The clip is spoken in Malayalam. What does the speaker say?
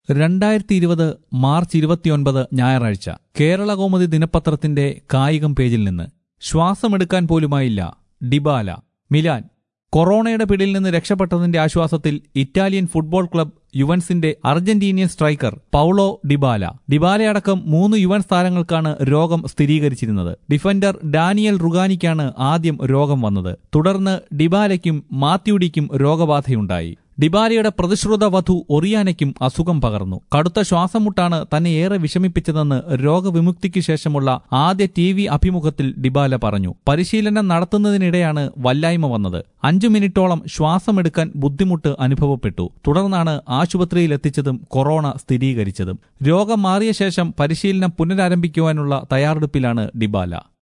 രണ്ടായിരത്തി ഇരുപത് മാർച്ച് ഇരുപത്തിയൊൻപത് ഞായറാഴ്ച കേരള കൗമുദി ദിനപത്രത്തിന്റെ കായികം പേജിൽ നിന്ന് ശ്വാസമെടുക്കാൻ പോലുമായില്ല ഡിബാല മിലാൻ കൊറോണയുടെ പിടിയിൽ നിന്ന് രക്ഷപ്പെട്ടതിന്റെ ആശ്വാസത്തിൽ ഇറ്റാലിയൻ ഫുട്ബോൾ ക്ലബ് യുവൻസിന്റെ അർജന്റീനിയൻ സ്ട്രൈക്കർ പൗളോ ഡിബാല ഡിബാലയടക്കം മൂന്ന് യുവൻസ് താരങ്ങൾക്കാണ് രോഗം സ്ഥിരീകരിച്ചിരുന്നത് ഡിഫൻഡർ ഡാനിയൽ റുഗാനിക്കാണ് ആദ്യം രോഗം വന്നത് തുടർന്ന് ഡിബാലയ്ക്കും മാത്യുഡിക്കും രോഗബാധയുണ്ടായി ഡിബാലയുടെ പ്രതിശ്രുത വധു ഒറിയാനയ്ക്കും അസുഖം പകർന്നു കടുത്ത ശ്വാസമുട്ടാണ് തന്നെ ഏറെ വിഷമിപ്പിച്ചതെന്ന് രോഗവിമുക്തിക്ക് ശേഷമുള്ള ആദ്യ ടി വി അഭിമുഖത്തിൽ ഡിബാല പറഞ്ഞു പരിശീലനം നടത്തുന്നതിനിടെയാണ് വല്ലായ്മ വന്നത് അഞ്ചു മിനിറ്റോളം ശ്വാസമെടുക്കാൻ ബുദ്ധിമുട്ട് അനുഭവപ്പെട്ടു തുടർന്നാണ് ആശുപത്രിയിൽ എത്തിച്ചതും കൊറോണ സ്ഥിരീകരിച്ചതും രോഗം മാറിയ ശേഷം പരിശീലനം പുനരാരംഭിക്കുവാനുള്ള തയ്യാറെടുപ്പിലാണ് ഡിബാല